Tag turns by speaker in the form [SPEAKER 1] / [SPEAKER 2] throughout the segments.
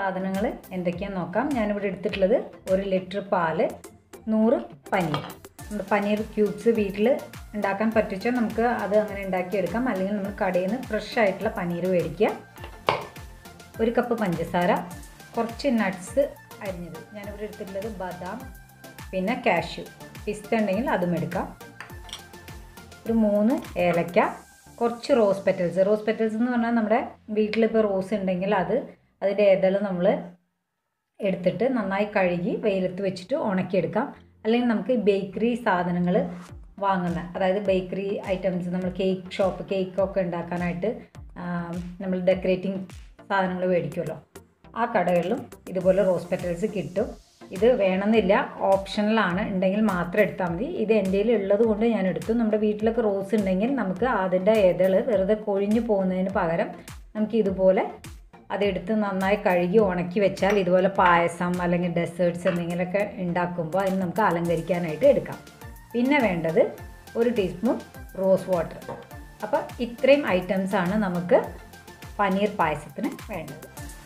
[SPEAKER 1] സാധനങ്ങൾ എന്തൊക്കെയാണെന്ന് നോക്കാം ഞാനിവിടെ എടുത്തിട്ടുള്ളത് ഒരു ലിറ്റർ പാല് നൂറ് പനീർ നമ്മുടെ പനീർ ക്യൂബ്സ് വീട്ടിൽ ഉണ്ടാക്കാൻ പറ്റിച്ചാൽ നമുക്ക് അത് അങ്ങനെ ഉണ്ടാക്കിയെടുക്കാം അല്ലെങ്കിൽ നമ്മൾ കടയിൽ നിന്ന് ഫ്രഷ് ആയിട്ടുള്ള പനീർ മേടിക്കുക ഒരു കപ്പ് പഞ്ചസാര കുറച്ച് നട്ട്സ് അരിഞ്ഞത് ഞാനിവിടെ എടുത്തിട്ടുള്ളത് ബദാം പിന്നെ കാഷ്യൂ പിസ്ത ഉണ്ടെങ്കിൽ അതും എടുക്കാം ഒരു മൂന്ന് ഏലക്ക കുറച്ച് റോസ് പെറ്റൽസ് റോസ് പെറ്റൽസ് എന്ന് പറഞ്ഞാൽ നമ്മുടെ വീട്ടിലിപ്പോൾ റോസ് ഉണ്ടെങ്കിൽ അത് അതിൻ്റെ ഇതൾ നമ്മൾ എടുത്തിട്ട് നന്നായി കഴുകി വെയിലത്ത് വെച്ചിട്ട് ഉണക്കിയെടുക്കാം അല്ലെങ്കിൽ നമുക്ക് ബേക്കറി സാധനങ്ങൾ വാങ്ങുന്ന അതായത് ബേക്കറി ഐറ്റംസ് നമ്മൾ കേക്ക് ഷോപ്പ് കേക്കൊക്കെ ഉണ്ടാക്കാനായിട്ട് നമ്മൾ ഡെക്കറേറ്റിംഗ് സാധനങ്ങൾ മേടിക്കുമല്ലോ ആ കടകളിലും ഇതുപോലെ റോസ് പെറ്റൽസ് കിട്ടും ഇത് വേണമെന്നില്ല ഓപ്ഷണലാണ് ഉണ്ടെങ്കിൽ മാത്രം എടുത്താൽ മതി ഇത് എൻ്റെ ഉള്ളത് കൊണ്ട് ഞാൻ എടുത്തു നമ്മുടെ വീട്ടിലൊക്കെ റോസ് ഉണ്ടെങ്കിൽ നമുക്ക് അതിൻ്റെ ഇതൾ വെറുതെ കൊഴിഞ്ഞു പോകുന്നതിന് പകരം നമുക്ക് ഇതുപോലെ അതെടുത്ത് നന്നായി കഴുകി ഉണക്കി വെച്ചാൽ ഇതുപോലെ പായസം അല്ലെങ്കിൽ ഡെസേർട്ട്സ് എന്തെങ്കിലുമൊക്കെ ഉണ്ടാക്കുമ്പോൾ അതിന് നമുക്ക് അലങ്കരിക്കാനായിട്ട് എടുക്കാം പിന്നെ വേണ്ടത് ഒരു ടീസ്പൂൺ റോസ് വാട്ടർ അപ്പോൾ ഇത്രയും ഐറ്റംസാണ് നമുക്ക് പനീർ പായസത്തിന് വേണ്ടത്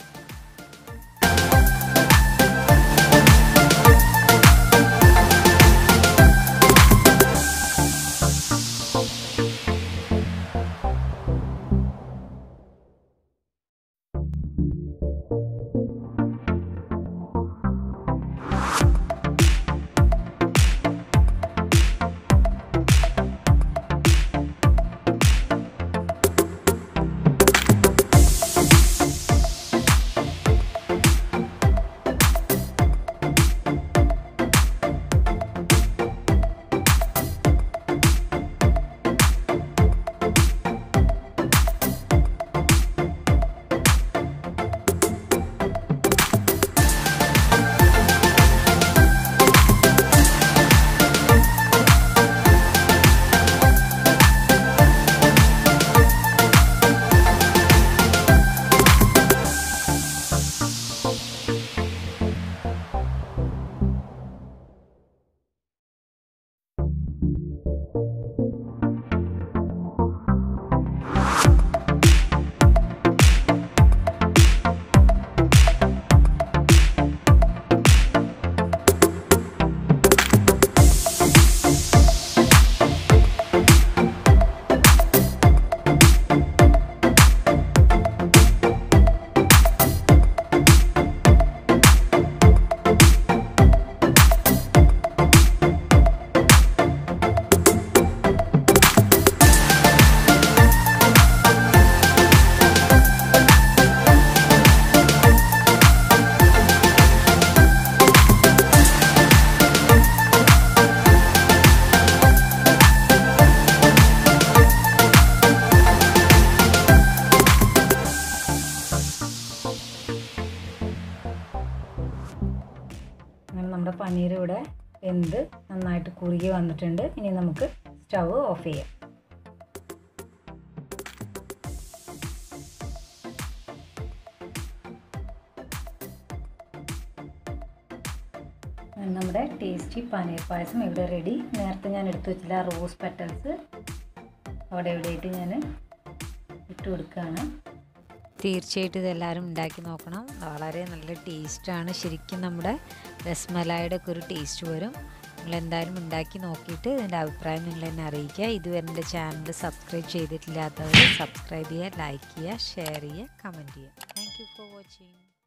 [SPEAKER 1] അങ്ങനെ നമ്മുടെ പനീർ ഇവിടെ വെന്ത് നന്നായിട്ട് കുറുകി വന്നിട്ടുണ്ട് ഇനി നമുക്ക് സ്റ്റവ് ഓഫ് ചെയ്യാം അങ്ങനെ നമ്മുടെ ടേസ്റ്റി പനീർ പായസം ഇവിടെ റെഡി നേരത്തെ ഞാൻ എടുത്തു വെച്ചില്ല റോസ് പെറ്റൽസ് അവിടെ എവിടെയായിട്ട് ഞാൻ ഇട്ട് കൊടുക്കുകയാണ്
[SPEAKER 2] തീർച്ചയായിട്ടും ഇതെല്ലാവരും ഉണ്ടാക്കി നോക്കണം വളരെ നല്ല ടേസ്റ്റാണ് ശരിക്കും നമ്മുടെ രസ്മലായുടെ ഒക്കെ ഒരു ടേസ്റ്റ് വരും നിങ്ങൾ എന്തായാലും ഉണ്ടാക്കി നോക്കിയിട്ട് ഇതിൻ്റെ അഭിപ്രായം നിങ്ങൾ എന്നെ അറിയിക്കുക ഇതുവരെ എൻ്റെ ചാനൽ സബ്സ്ക്രൈബ് ചെയ്തിട്ടില്ലാത്തവർ സബ്സ്ക്രൈബ് ചെയ്യുക ലൈക്ക് ചെയ്യുക ഷെയർ ചെയ്യുക കമൻറ്റ് ചെയ്യുക താങ്ക് യു ഫോർ വാച്ചിങ്